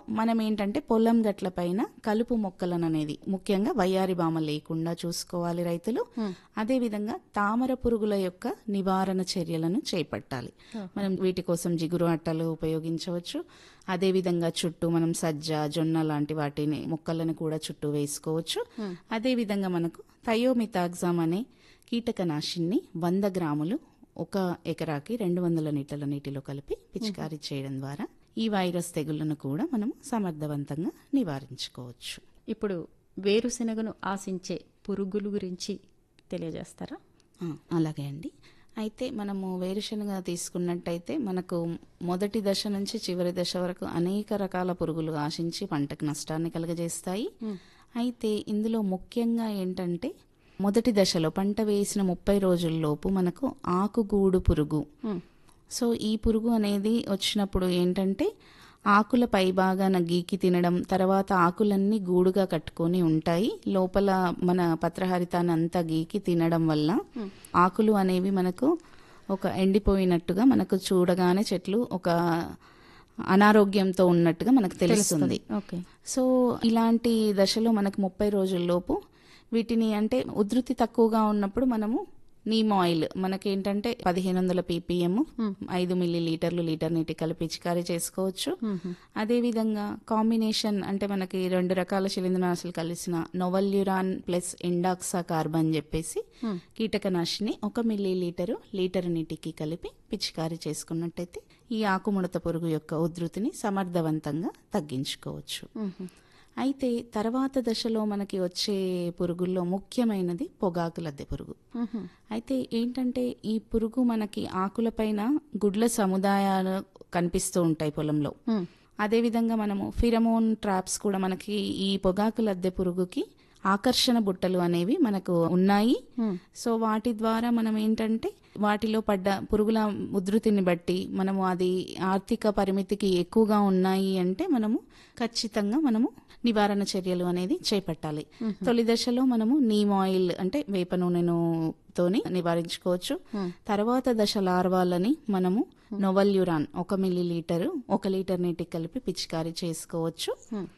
మనం ఏంటంటే పొలం గట్ల పైన కలుపు మొక్కలను అనేది ముఖ్యంగా వయ్యారి బామ లేకుండా చూసుకోవాలి రైతులు అదే విధంగా తామర పురుగుల యొక్క నివారణ చర్యలను చేపట్టాలి మనం వీటి కోసం జిగురు అట్టలు ఉపయోగించవచ్చు అదే విధంగా చుట్టూ మనం సజ్జ జొన్న లాంటి వాటిని మొక్కలను కూడా చుట్టూ వేసుకోవచ్చు అదే విధంగా మనకు థయోమితాగ్జామ్ అనే కీటకనాశిని వంద గ్రాములు ఒక ఎకరాకి రెండు వందల లీటర్ల నీటిలో కలిపి పిచికారీ చేయడం ద్వారా ఈ వైరస్ తెగుళ్లను కూడా మనం సమర్థవంతంగా నివారించుకోవచ్చు ఇప్పుడు వేరుశెనగను ఆశించే పురుగుల గురించి తెలియజేస్తారా ఆ, అలాగే అండి అయితే మనము వేరుశనగ తీసుకున్నట్టయితే మనకు మొదటి దశ నుంచి చివరి దశ వరకు అనేక రకాల పురుగులు ఆశించి పంటకు నష్టాన్ని కలుగజేస్తాయి అయితే ఇందులో ముఖ్యంగా ఏంటంటే మొదటి దశలో పంట వేసిన ముప్పై రోజుల్లోపు మనకు ఆకుగూడు పురుగు సో ఈ పురుగు అనేది వచ్చినప్పుడు ఏంటంటే ఆకుల పై భాగాన గీకి తినడం తర్వాత ఆకులన్నీ గూడుగా కట్టుకొని ఉంటాయి లోపల మన పత్రహరితాన్ని అంతా గీకి తినడం వల్ల ఆకులు అనేవి మనకు ఒక ఎండిపోయినట్టుగా మనకు చూడగానే చెట్లు ఒక అనారోగ్యంతో ఉన్నట్టుగా మనకు తెలుస్తుంది ఓకే సో ఇలాంటి దశలో మనకు ముప్పై రోజుల్లోపు వీటిని అంటే ఉధృతి తక్కువగా ఉన్నప్పుడు మనము నీమ్ ఆయిల్ మనకేంటంటే పదిహేను వందల పీపీఎం ఐదు మిల్లీ లీటర్లు లీటర్ నీటి కలిపి పిచికారీ చేసుకోవచ్చు అదే విధంగా కాంబినేషన్ అంటే మనకి రెండు రకాల శిలీంద్రనాశులు కలిసిన నొవల్యురాన్ ప్లస్ ఇండాక్సా కార్బన్ చెప్పేసి కీటకనాశిని ఒక మిల్లీ లీటరు లీటర్ నీటికి కలిపి పిచికారీ చేసుకున్నట్టయితే ఈ ఆకుముడత పురుగు యొక్క ఉధృతిని సమర్థవంతంగా తగ్గించుకోవచ్చు అయితే తర్వాత దశలో మనకి వచ్చే పురుగుల్లో ముఖ్యమైనది పొగాకు లద్దె పురుగు అయితే ఏంటంటే ఈ పురుగు మనకి ఆకులపైన గుడ్ల సముదాయాలు కనిపిస్తూ ఉంటాయి పొలంలో అదేవిధంగా మనము ఫిరమోన్ ట్రాప్స్ కూడా మనకి ఈ పొగాకు లద్దె పురుగుకి ఆకర్షణ బుట్టలు అనేవి మనకు ఉన్నాయి సో వాటి ద్వారా మనం ఏంటంటే వాటిలో పడ్డ పురుగుల ఉధృతిని బట్టి మనము అది ఆర్థిక పరిమితికి ఎక్కువగా ఉన్నాయి అంటే మనము ఖచ్చితంగా మనము నివారణ చర్యలు అనేది చేపట్టాలి తొలి దశలో మనము నీమ్ ఆయిల్ అంటే వేప నూనెను తోని నివారించుకోవచ్చు తర్వాత దశ లార్వాలని మనము నొవల్యురాన్ ఒక మిల్లీ లీటరు ఒక లీటర్ నీటికి కలిపి పిచికారీ చేసుకోవచ్చు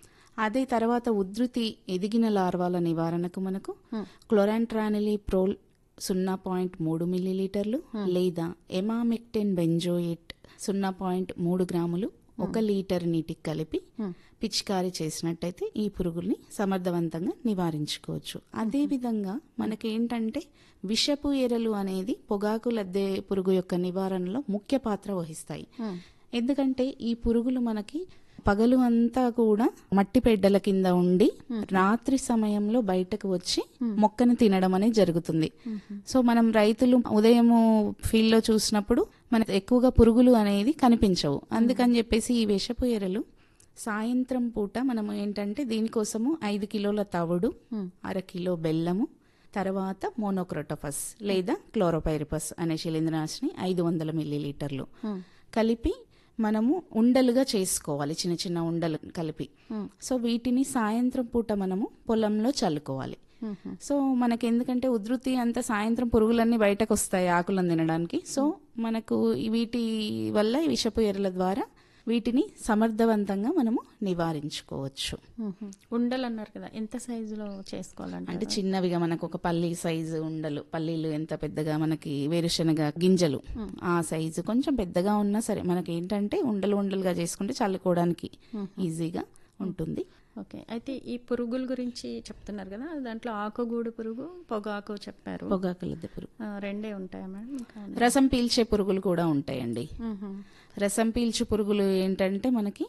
అదే తర్వాత ఉధృతి ఎదిగిన లార్వాల నివారణకు మనకు క్లోరాంట్రానిలీ ప్రోల్ సున్నా పాయింట్ మూడు మిల్లీలీటర్లు లేదా ఎమామెక్టెన్ బెంజోయిట్ సున్నా పాయింట్ మూడు గ్రాములు ఒక లీటర్ నీటికి కలిపి పిచికారీ చేసినట్టయితే ఈ పురుగుల్ని సమర్థవంతంగా నివారించుకోవచ్చు అదే విధంగా మనకేంటంటే విషపు ఎరలు అనేది పొగాకు లద్దె పురుగు యొక్క నివారణలో ముఖ్య పాత్ర వహిస్తాయి ఎందుకంటే ఈ పురుగులు మనకి పగలు అంతా కూడా మట్టి పెడ్డల కింద ఉండి రాత్రి సమయంలో బయటకు వచ్చి మొక్కను తినడం అనేది జరుగుతుంది సో మనం రైతులు ఉదయం ఫీల్డ్ లో చూసినప్పుడు మనకు ఎక్కువగా పురుగులు అనేది కనిపించవు అందుకని చెప్పేసి ఈ విషపు ఎరలు సాయంత్రం పూట మనము ఏంటంటే దీనికోసము ఐదు కిలోల తవుడు అర కిలో బెల్లము తర్వాత మోనోక్రోటోఫస్ లేదా క్లోరోపైరిపస్ అనే శిలీంద్రనాశిని ఐదు వందల మిల్లీలీటర్లు కలిపి మనము ఉండలుగా చేసుకోవాలి చిన్న చిన్న ఉండలు కలిపి సో వీటిని సాయంత్రం పూట మనము పొలంలో చల్లుకోవాలి సో మనకి ఎందుకంటే ఉధృతి అంతా సాయంత్రం పురుగులన్నీ బయటకు వస్తాయి ఆకులను తినడానికి సో మనకు వీటి వల్ల ఈ విషపు ఎరల ద్వారా వీటిని సమర్థవంతంగా మనము నివారించుకోవచ్చు ఉండలు అన్నారు కదా ఎంత సైజులో చేసుకోవాలంటే అంటే చిన్నవిగా మనకు ఒక పల్లి సైజు ఉండలు పల్లీలు ఎంత పెద్దగా మనకి వేరుశనగ గింజలు ఆ సైజు కొంచెం పెద్దగా ఉన్నా సరే మనకి ఏంటంటే ఉండలు ఉండలుగా చేసుకుంటే చల్లుకోవడానికి ఈజీగా ఉంటుంది ఓకే అయితే ఈ పురుగుల గురించి చెప్తున్నారు కదా దాంట్లో ఆకుగూడు పురుగు పొగాకు చెప్పారు పొగాకు లద్దె పురుగు ఆ, రెండే ఉంటాయా మేడం ఇంకా రసం పీల్చే పురుగులు కూడా ఉంటాయండి రసం పీల్చు పురుగులు ఏంటంటే మనకి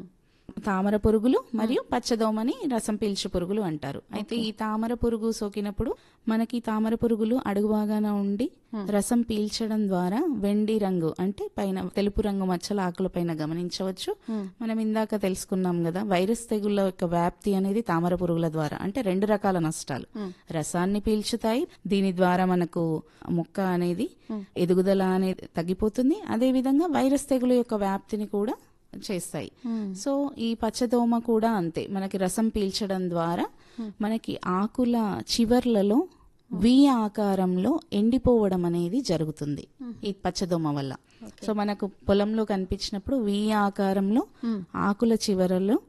తామర పురుగులు మరియు పచ్చదోమని రసం పీల్చు పురుగులు అంటారు అయితే ఈ తామర పురుగు సోకినప్పుడు మనకి తామర పురుగులు అడుగు భాగాన ఉండి రసం పీల్చడం ద్వారా వెండి రంగు అంటే పైన తెలుపు రంగు మచ్చల ఆకుల పైన గమనించవచ్చు మనం ఇందాక తెలుసుకున్నాం కదా వైరస్ తెగుళ్ళ యొక్క వ్యాప్తి అనేది తామర పురుగుల ద్వారా అంటే రెండు రకాల నష్టాలు రసాన్ని పీల్చుతాయి దీని ద్వారా మనకు మొక్క అనేది ఎదుగుదల అనేది తగ్గిపోతుంది అదే విధంగా వైరస్ తెగులు యొక్క వ్యాప్తిని కూడా చేస్తాయి సో ఈ పచ్చదోమ కూడా అంతే మనకి రసం పీల్చడం ద్వారా మనకి ఆకుల చివర్లలో వి ఆకారంలో ఎండిపోవడం అనేది జరుగుతుంది ఈ పచ్చదోమ వల్ల సో మనకు పొలంలో కనిపించినప్పుడు వి ఆకారంలో ఆకుల చివరలో